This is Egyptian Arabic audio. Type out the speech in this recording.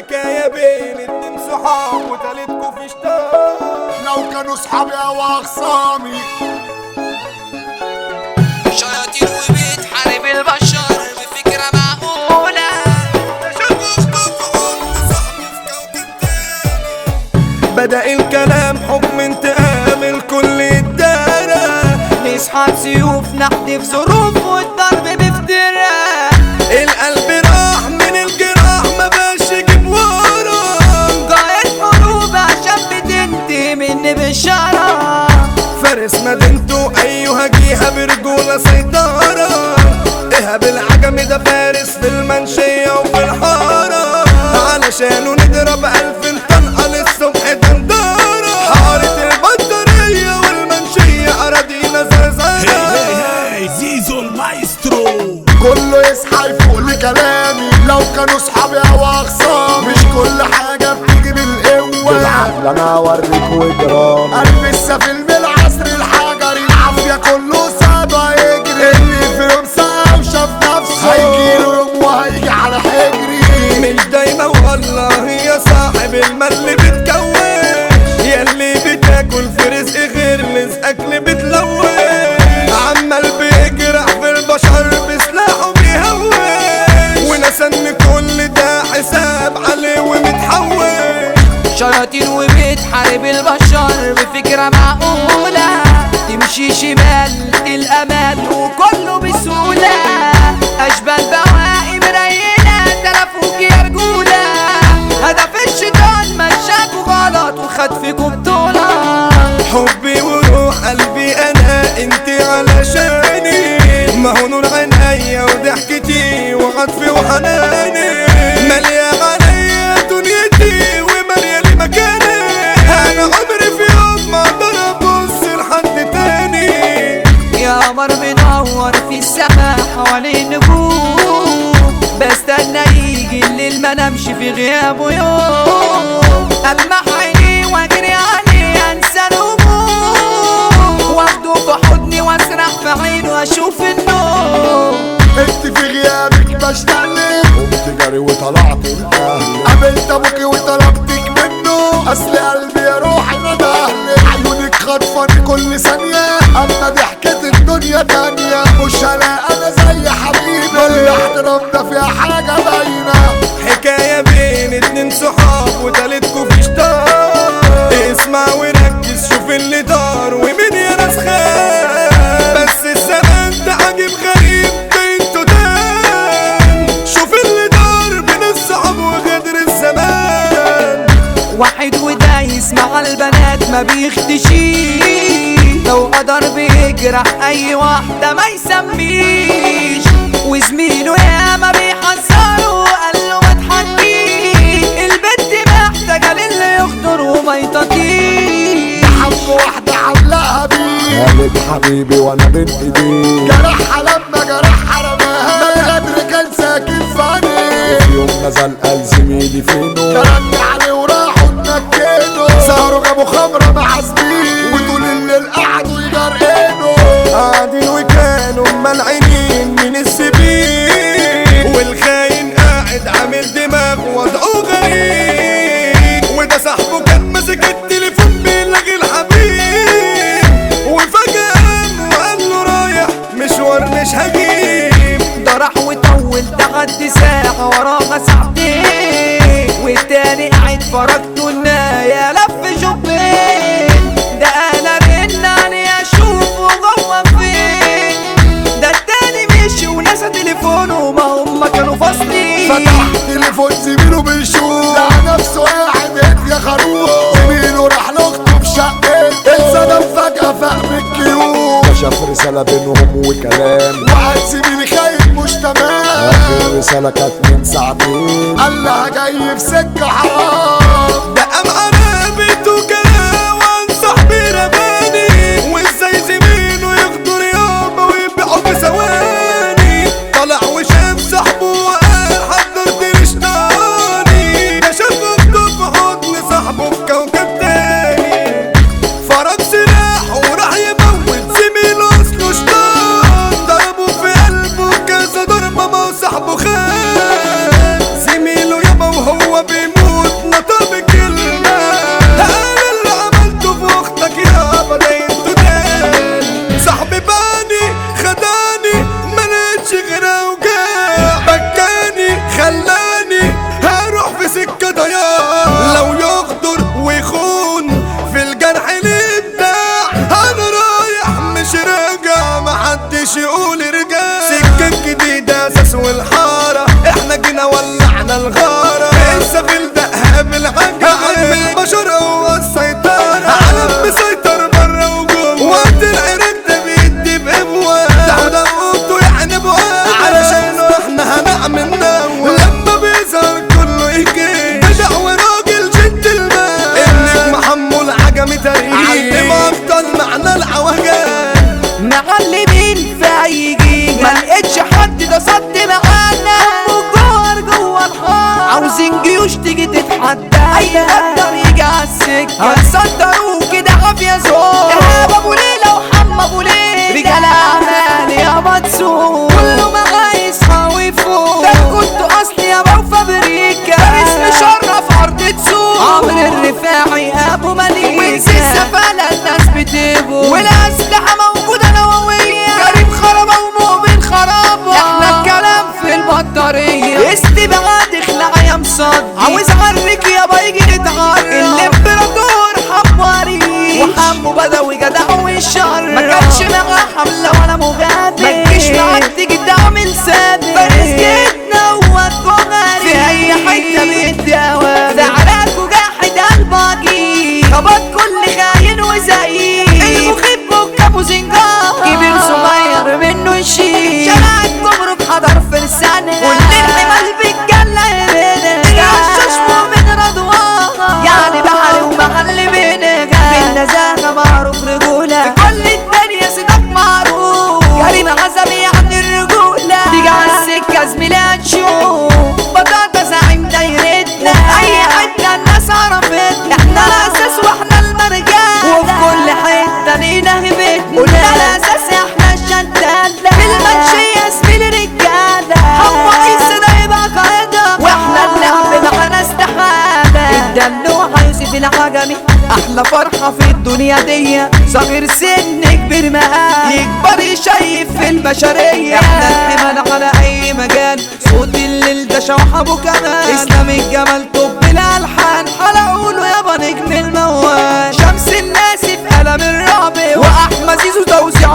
حكاية بين اتنين صحاب وتالتكوا في شطار لو كانوا صحابي او اخصامي شياطين وبتحارب البشر بفكرة معقولة بدأ الكلام حكم انتقام الكل ادانا نسحب سيوف نحدف ظروف والضرب بافتراء القلب راح من الجراح ما باش يجيب ورا قايد حروب عشان بتنتهي مني بالشرع فارس مدينته ايها جيها برجولة سيطرة ايهاب العجمي ده فارس في المنشية وفي الحارة علشانه نضرب الف طلقة للصبح دندارة حارة البطارية والمنشية اراضينا زرزرة زيزو المايسترو كله يصحى يفوق لكلامي لو كانوا صحابي او اخصامي مش كل حاجه بتيجي بالقوه بالعقل انا اوريك وجرام قلب السفل بالعصر الحجري العافيه كله صعب هيجري اللي في يوم ساعه وشاف نفسه هيجيله يوم وهيجي على حجري مش دايما والله يا صاحب المال اللي بتكوش ياللي بتاكل في رزق غير رزقك اللي بتلوش عمال بيجرح في البشر بسلاحه بيهوش ونسى ان كل ده حساب عليه ومتحوش شياطين وبتحارب البشر بفكرة معقولة تمشي شمال الأمان وكله بسهولة أشبال بواقي مرينة تلفوك يا رجولة هدف الشيطان مشاكوا غلط وخد فيكوا بطولة حبي وروح قلبي انا انت علشاني ما هو نور عينيا وضحكتي وعطفي وحناني مالية عليا دنيتي ومالية لي مكاني انا عمري في يوم ما اقدر ابص لحد تاني يا قمر منور في السماء حوالين النجوم بستنى يجي الليل ما نمشي في غيابه يوم ألمح عيني واجري عليه انسى الهموم واخده في حضني واسرح في عينه واشوف النوم انت في غيابك بشتغلك قمت جري وطلعت لاهلي قابلت ابوكي وطلبتك منه اصل قلبي يا روحي ندهلك عيونك خطفاني كل ثانية اما ضحكة الدنيا تانية مش هلاقي انا زي حبيبي الاحترام ده فيها حاجة باينة حكاية بين اتنين صحاب وتالتكوا في شطار اسمع وركز شوف اللي دار ومين يا ناس خان بس الزمان ده عجيب غريب بينتو تان شوف اللي دار بين الصحاب وغدر الزمان واحد ودايس مع البنات ما بيختشيش لو قدر بيجرح اي واحدة ما يسميش وزميله يا ما بيحذره قال له ما تحكيش البنت محتاجة للي يخطر وما يطاطيش حب واحدة علقها بيه قالت حبيبي وانا بين ايديه جرحها لما جرحها رماها ده الغدر كان ساكن في عينيه في يوم نزل قال زميلي فينه كرني عليه وراحوا اتنكدوا سهروا جابوا خمرة مع زميل وطول الليل قعدوا يجرقنوا قاعدين وكانوا ملعينين من السبيل والخاين قاعد عامل دماغ وضعه غريب وده صاحبه كان ماسك التليفون بيلغي الحبيب وفجأة قام وقال له رايح مشوار مش هجيب ده راح وطول تحدي ساعة وراها ساعتين والتاني قاعد فرجته الناية لف شوبين ده انا رن عليه اشوفه جوه فين ده التاني مشي ونسى تليفونه ما هم كانوا فاصلين فتح تليفون زميله بيشوف لقى نفسه قاعد هيك يا خروف زميله راح لاخته في شقته اتصدم فجأة فاق بالكيوت شاف رسالة بينهم وكلام وقعد زميلي خايف مش تمام آخر رسالة كانت من ساعتين قال لها جاي في سكة حرام ده قام قرابته كلام وعن صاحبي رماني وازاي زميله يغدر يابا ويبيعه بثواني طلع وشاف صاحبه وقال حضرت رشتاني ده شاف اخته في حضن صاحبه في كوكب تاني فرد سلاحه وراح يموت زميله اصله شطان ضربه في قلبه كذا ضربه ما هو صاحبه خان زميله يابا وهو بيموت جينا ولعنا الغارة السفيل دقها بالعجل عم البشر هو السيطرة عالم مسيطر برا وجوه وقت العرق ده بيدي بقوة ده ده قوته يعني بقوة علشان احنا هنعمل نوة لما بيظهر كله يجي بدع وراجل جنتلمان النجم حمو العجمي تاريخ علم افضل معنى العوجان معلمين في اي جيجا ما لقيتش حد ده صد معانا وجوه جوه الحار عاوزين جيوش تيجي تتحدى اي قدر يجي على السكه هتصدروا كده عافيه زور ارهاب ابو ليلى وحمى ابو ليلى رجال اعمال يا مدسوق كله معاه يصحى ويفوق ده كنت اصلي يا ابو فابريكا اسم شرف ارض تسوق عمرو الرفاعي ابو مليكه وانسي السفالة الناس بتبو والاسلحه موجوده نوويه كريم خرابه ومؤمن خرابه احنا الكلام في البطاريه استبعاد اخلع يا مصد عاوز اعرك يابا يجي نتعرف الامبراطور حماري وحمو بدوي جدع والشر ما كانش معاه حمله ولا مغادر ما تجيش معاك تيجي تعمل سادة فارس جدنا واتبغري في اي حته بالدواء زعلك وجاحد الباقي خبط كل خاين وزعيم المخيب بكابو زنجار كبير صغير منه يشيل شارع الجمرك حضر فرسانة كل الحمال بالجلة يبينك العشاش مؤمن رضوان يعني بحر ومحل بينك بالنزاهة معروف رجولة في كل الدنيا صدق معروف كريم عزمي يعني الرجولة تيجي على السكة زميلي هتشوف بطاطا زعيم دايرتنا أي حتة الناس عرفتنا احنا الأساس واحنا المرجال وفي كل حتة لينا هبتنا قلنا الأساس احنا الشدادة في المنشية زميلي رجالة حمو عيسى ده يبقى قاعدة واحنا اللعب معانا استحالة الدلوع يوسف العجمي احلى فرحة في الدنيا دي صغير سن كبير مقام يكبر يشيف في البشرية احنا الحمل على اي مجال صوت الليل ده شوحبه كمان اسلام الجمال طب الالحان حلقوله يابا نجم الموال شمس الناس في قلم الرابع واحمد زيزو توزيع